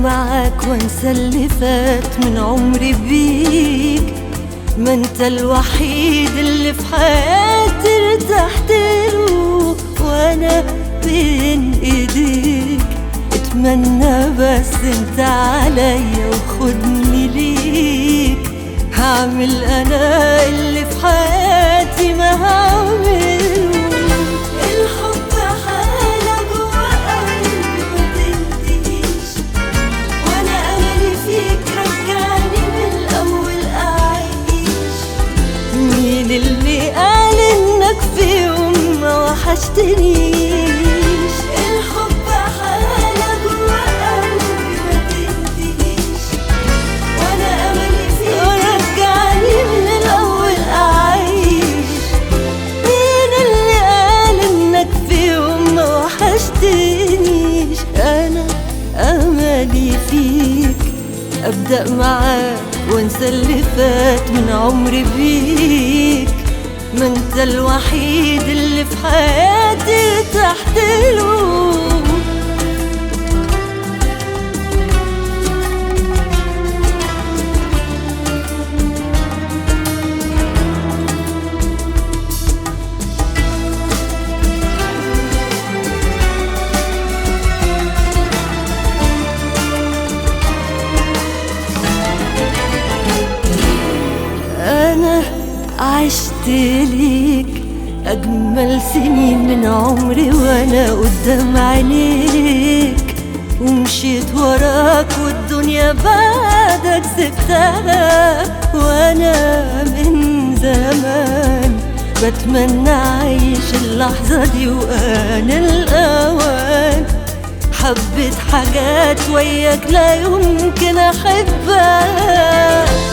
معاك وانسى اللي فات من عمري بيك ما انت الوحيد اللي في حياتي ارتحت له وانا بين ايديك اتمنى بس انت عليا وخدني ليك هعمل انا اللي في حياتي ما هعمله الحب حالة جوا قلبي ما تنتهيش وانا املي فيك رجعني من الاول اعيش مين اللي قال انك في يوم ما وحشتنيش الحب حالة جوا قلبي ما تنتهيش وانا املي فيك رجعني من الاول اعيش مين اللي قال انك في يوم ما وحشتنيش انا املي فيك ابدا معاك وانسى اللي فات من عمري بيك ما انت الوحيد اللي في حياتي تحت له أنا عشت ليك أجمل سنين من عمري وأنا قدام عينيك ومشيت وراك والدنيا بعدك سبتها وأنا من زمان بتمنى أعيش اللحظة دي وآن الأوان حبيت حاجات وياك لا يمكن أحبها